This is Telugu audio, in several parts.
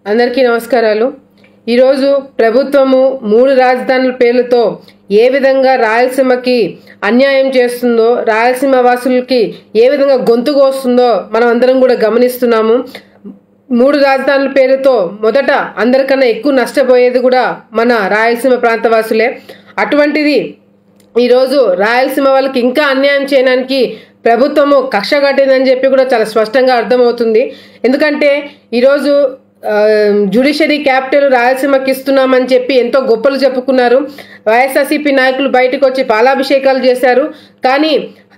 అందరికీ నమస్కారాలు ఈరోజు ప్రభుత్వము మూడు రాజధానుల పేర్లతో ఏ విధంగా రాయలసీమకి అన్యాయం చేస్తుందో రాయలసీమ వాసులకి ఏ విధంగా గొంతు కోస్తుందో మనం అందరం కూడా గమనిస్తున్నాము మూడు రాజధానుల పేరుతో మొదట అందరికన్నా ఎక్కువ నష్టపోయేది కూడా మన రాయలసీమ ప్రాంతవాసులే అటువంటిది ఈరోజు రాయలసీమ వాళ్ళకి ఇంకా అన్యాయం చేయడానికి ప్రభుత్వము కక్ష కట్టిందని చెప్పి కూడా చాలా స్పష్టంగా అర్థమవుతుంది ఎందుకంటే ఈరోజు జ్యుడిషియరీ క్యాపిటల్ రాయలసీమకి ఇస్తున్నామని చెప్పి ఎంతో గొప్పలు చెప్పుకున్నారు వైఎస్ఆర్సీపీ నాయకులు బయటకు వచ్చి పాలాభిషేకాలు చేశారు కానీ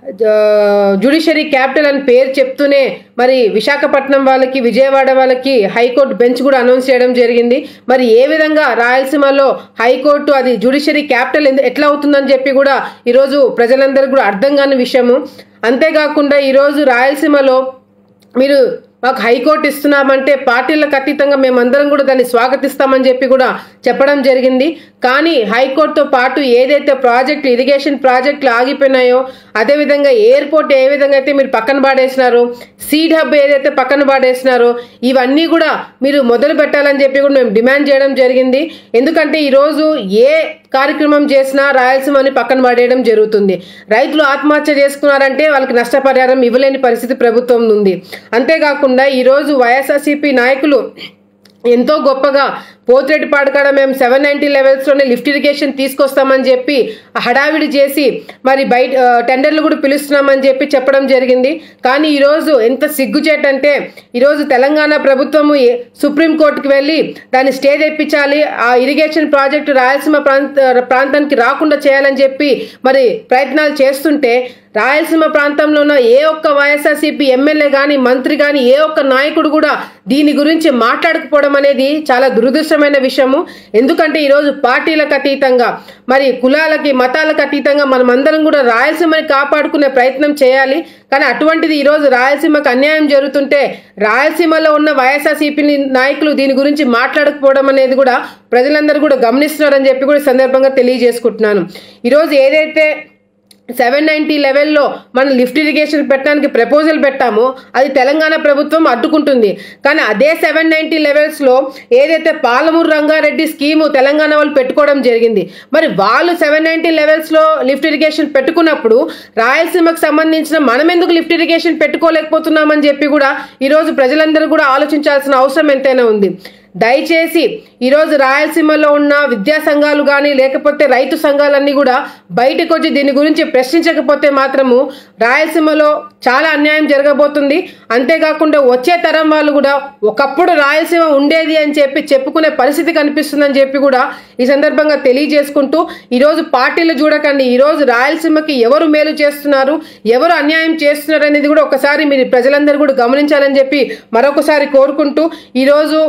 జ్యుడిషియరీ క్యాపిటల్ అని పేరు చెప్తూనే మరి విశాఖపట్నం వాళ్ళకి విజయవాడ వాళ్ళకి హైకోర్టు బెంచ్ కూడా అనౌన్స్ చేయడం జరిగింది మరి ఏ విధంగా రాయలసీమలో హైకోర్టు అది జ్యుడిషియరీ క్యాపిటల్ ఎందు- ఎట్లా అవుతుందని చెప్పి కూడా ఈరోజు ప్రజలందరికీ కూడా అర్థం కాని విషయము అంతేకాకుండా ఈరోజు రాయలసీమలో మీరు మాకు హైకోర్టు ఇస్తున్నామంటే పార్టీలకు అతీతంగా మేమందరం కూడా దాన్ని స్వాగతిస్తామని చెప్పి కూడా చెప్పడం జరిగింది కానీ హైకోర్టుతో పాటు ఏదైతే ప్రాజెక్టులు ఇరిగేషన్ ప్రాజెక్టులు ఆగిపోయినాయో అదేవిధంగా ఎయిర్పోర్ట్ ఏ విధంగా అయితే మీరు పక్కన పాడేసినారో సీడ్ హబ్ ఏదైతే పక్కన పాడేసినారో ఇవన్నీ కూడా మీరు మొదలు పెట్టాలని చెప్పి కూడా మేము డిమాండ్ చేయడం జరిగింది ఎందుకంటే ఈరోజు ఏ కార్యక్రమం చేసినా రాయలసీమని పక్కన పడేయడం జరుగుతుంది రైతులు ఆత్మహత్య చేసుకున్నారంటే వాళ్ళకి నష్టపరిహారం ఇవ్వలేని పరిస్థితి ప్రభుత్వం ఉంది అంతేకాకుండా ఈరోజు వైఎస్ఆర్సీపీ నాయకులు ఎంతో గొప్పగా పోతిరెడ్డిపాడు కాడ మేము సెవెన్ నైంటీ లెవెల్స్లోనే లిఫ్ట్ ఇరిగేషన్ తీసుకొస్తామని చెప్పి హడావిడి చేసి మరి బయట ఆ, టెండర్లు కూడా పిలుస్తున్నామని చెప్పి చెప్పడం జరిగింది కానీ ఈరోజు ఎంత సిగ్గుచేటంటే ఈరోజు తెలంగాణ ప్రభుత్వము ఏ- సుప్రీంకోర్టుకి వెళ్ళి దాన్ని స్టే తెప్పించాలి ఆ ఇరిగేషన్ ప్రాజెక్టు రాయలసీమ ప్రాంత ప్రాంతానికి రాకుండా చేయాలని చెప్పి మరి ప్రయత్నాలు చేస్తుంటే రాయలసీమ ప్రాంతంలో ఉన్న ఏ ఒక్క వైఎస్ఆర్సీపీ ఎమ్మెల్యే కానీ మంత్రి కానీ ఏ ఒక్క నాయకుడు కూడా దీని గురించి మాట్లాడకపోవడం అనేది చాలా దురదృష్టమైన విషయము ఎందుకంటే ఈరోజు పార్టీలకు అతీతంగా మరి కులాలకి మతాలకు అతీతంగా మనం అందరం కూడా రాయలసీమని కాపాడుకునే ప్రయత్నం చేయాలి కానీ అటువంటిది ఈరోజు రాయలసీమకు అన్యాయం జరుగుతుంటే రాయలసీమలో ఉన్న వైఎస్ఆర్సీపీ నాయకులు దీని గురించి మాట్లాడకపోవడం అనేది కూడా ప్రజలందరూ కూడా గమనిస్తున్నారని చెప్పి కూడా ఈ సందర్భంగా తెలియజేసుకుంటున్నాను ఈరోజు ఏదైతే సెవెన్ నైంటీ లెవెల్లో మనం లిఫ్ట్ ఇరిగేషన్ పెట్టడానికి ప్రపోజల్ పెట్టామో అది తెలంగాణ ప్రభుత్వం అడ్డుకుంటుంది కానీ అదే సెవెన్ నైంటీ లెవెల్స్లో ఏదైతే పాలమూరు రంగారెడ్డి స్కీము తెలంగాణ వాళ్ళు పెట్టుకోవడం జరిగింది మరి వాళ్ళు సెవెన్ నైంటీ లెవెల్స్లో లిఫ్ట్ ఇరిగేషన్ పెట్టుకున్నప్పుడు రాయలసీమకు సంబంధించిన మనం ఎందుకు లిఫ్ట్ ఇరిగేషన్ పెట్టుకోలేకపోతున్నామని చెప్పి కూడా ఈరోజు ప్రజలందరూ కూడా ఆలోచించాల్సిన అవసరం ఎంతైనా ఉంది దయచేసి ఈరోజు రాయలసీమలో ఉన్న విద్యా సంఘాలు కానీ లేకపోతే రైతు సంఘాలన్నీ కూడా బయటకు వచ్చి దీని గురించి ప్రశ్నించకపోతే మాత్రము రాయలసీమలో చాలా అన్యాయం జరగబోతుంది అంతేకాకుండా వచ్చే తరం వాళ్ళు కూడా ఒకప్పుడు రాయలసీమ ఉండేది అని చెప్పి చెప్పుకునే పరిస్థితి కనిపిస్తుందని చెప్పి కూడా ఈ సందర్భంగా తెలియజేసుకుంటూ ఈరోజు పార్టీలు చూడకండి ఈరోజు రాయలసీమకి ఎవరు మేలు చేస్తున్నారు ఎవరు అన్యాయం చేస్తున్నారు అనేది కూడా ఒకసారి మీరు ప్రజలందరూ కూడా గమనించాలని చెప్పి మరొకసారి కోరుకుంటూ ఈరోజు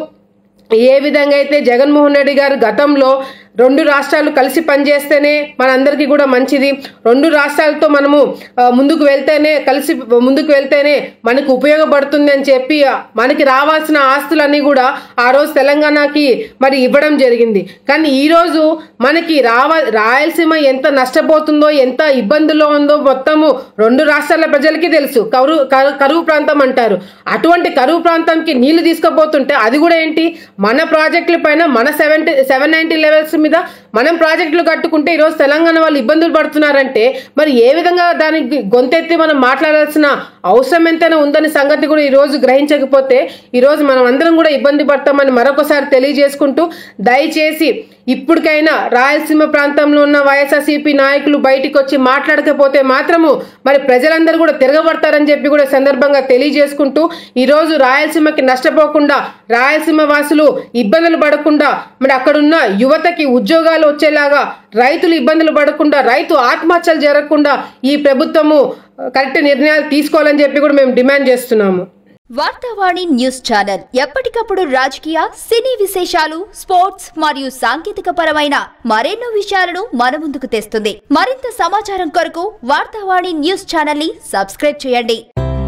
ఏ విధంగా అయితే జగన్మోహన్ రెడ్డి గారు గతంలో రెండు రాష్ట్రాలు కలిసి పనిచేస్తేనే మనందరికీ కూడా మంచిది రెండు రాష్ట్రాలతో మనము ఆ, ముందుకు వెళ్తేనే కలిసి ముందుకు వెళ్తేనే మనకు ఉపయోగపడుతుంది అని చెప్పి ఆ, మనకి రావాల్సిన ఆస్తులన్నీ కూడా ఆ రోజు తెలంగాణకి మరి ఇవ్వడం జరిగింది కానీ ఈరోజు మనకి రావ రాయలసీమ ఎంత నష్టపోతుందో ఎంత ఇబ్బందుల్లో ఉందో మొత్తము రెండు రాష్ట్రాల ప్రజలకి తెలుసు కరువు కరు- కరువు ప్రాంతం అంటారు అటువంటి కరువు ప్రాంతంకి నీళ్లు తీసుకుపోతుంటే అది కూడా ఏంటి మన ప్రాజెక్టుల పైన మన సెవెంటీ సెవెన్ నైన్టీ లెవెల్స్ మీద మనం ప్రాజెక్టులు కట్టుకుంటే ఈరోజు తెలంగాణ వాళ్ళు ఇబ్బందులు పడుతున్నారంటే మరి ఏ విధంగా దానికి గొంతెత్తి మనం మాట్లాడాల్సిన అవసరం ఎంతైనా ఉందని సంగతి కూడా ఈరోజు గ్రహించకపోతే ఈరోజు మనం అందరం కూడా ఇబ్బంది పడతామని మరొకసారి తెలియజేసుకుంటూ దయచేసి ఇప్పటికైనా రాయలసీమ ప్రాంతంలో ఉన్న వైఎస్ఆర్సీపీ నాయకులు బయటికి వచ్చి మాట్లాడకపోతే మాత్రము మరి ప్రజలందరూ కూడా తిరగబడతారని చెప్పి కూడా ఈ సందర్భంగా తెలియజేసుకుంటూ ఈరోజు రాయలసీమకి నష్టపోకుండా రాయలసీమ వాసులు ఇబ్బందులు పడకుండా మరి అక్కడున్న యువతకి ఉద్యోగాలు వచ్చేలాగా రైతులు ఇబ్బందులు పడకుండా రైతు ఆత్మహత్యలు జరగకుండా ఈ ప్రభుత్వము కరెక్ట్ నిర్ణయాలు తీసుకోవాలని చెప్పి కూడా మేము డిమాండ్ చేస్తున్నాము వార్తావాణి న్యూస్ ఛానల్ ఎప్పటికప్పుడు రాజకీయ సినీ విశేషాలు స్పోర్ట్స్ మరియు సాంకేతిక పరమైన మరెన్నో విషయాలను మన ముందుకు తెస్తుంది మరింత సమాచారం కొరకు వార్తావాణి న్యూస్ ఛానల్ ని సబ్స్క్రైబ్ చేయండి